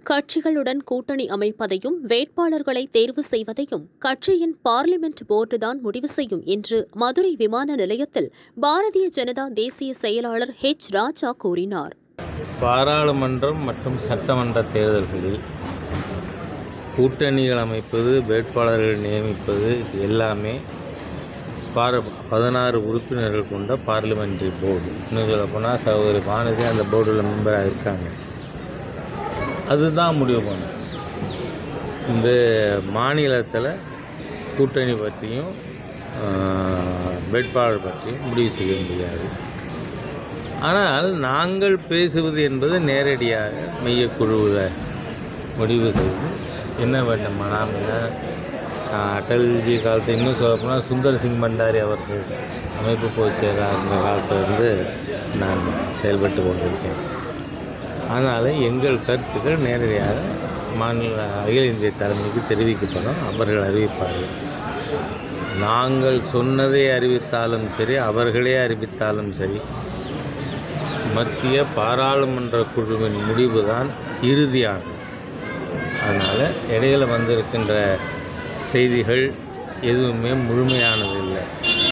கட்சிகளுடன் கூட்டணி அமைப்பதையும் வேட்பாளர்களை தேர்வு செய்வதையும் கட்சியின் பார்லிமெண்ட் போர்டுதான் முடிவு செய்யும் என்று மதுரை விமான நிலையத்தில் பாரதிய ஜனதா தேசிய செயலாளர் ஹெச் ராஜா கூறினார் பாராளுமன்றம் மற்றும் சட்டமன்ற தேர்தல்களில் கூட்டணிகள் அமைப்பது வேட்பாளர்கள் நியமிப்பது இது எல்லாமே பார பதினாறு உறுப்பினர்கள் கொண்ட பார்லிமெண்ட்ரி போர்டு இன்னும் சொல்லப்போனால் சகோதரி வானதி அந்த போர்டில் மெம்பராக இருக்காங்க அதுதான் முடிவு பண்ணும் இந்த மாநிலத்தில் கூட்டணி பற்றியும் ஆஹ், வேட்பாளர் பற்றியும் முடிவு செய்ய முடியாது ஆனால் நாங்கள் பேசுவது என்பது நேரடியாக மையக்குழுவில் முடிவு செய்து என்ன வேண்டுமானால் ஆஹ், அடல்ஜி காலத்து இன்னும் சொல்லப்போனால் சுந்தர் சிங் பண்டாரி அவர்கள் அமைப்பு பொதுச் செயலாளர் இருந்த காலத்திலிருந்து நான் செயல்பட்டு கொண்டிருக்கேன் அதனால் எங்கள் கருத்துக்கள் நேரடியாக மாநில அகில இந்திய தலைமைக்கு தெரிவிக்கப்படும் அவர்கள் அறிவிப்பார்கள் நாங்கள் சொன்னதை அறிவித்தாலும் சரி அவர்களே அறிவித்தாலும் சரி மத்திய பாராளுமன்ற குழுவின் முடிவு தான் இறுதியானது அதனால் இடையில வந்திருக்கின்ற செய்திகள் எதுவுமே முழுமையானது இல்லை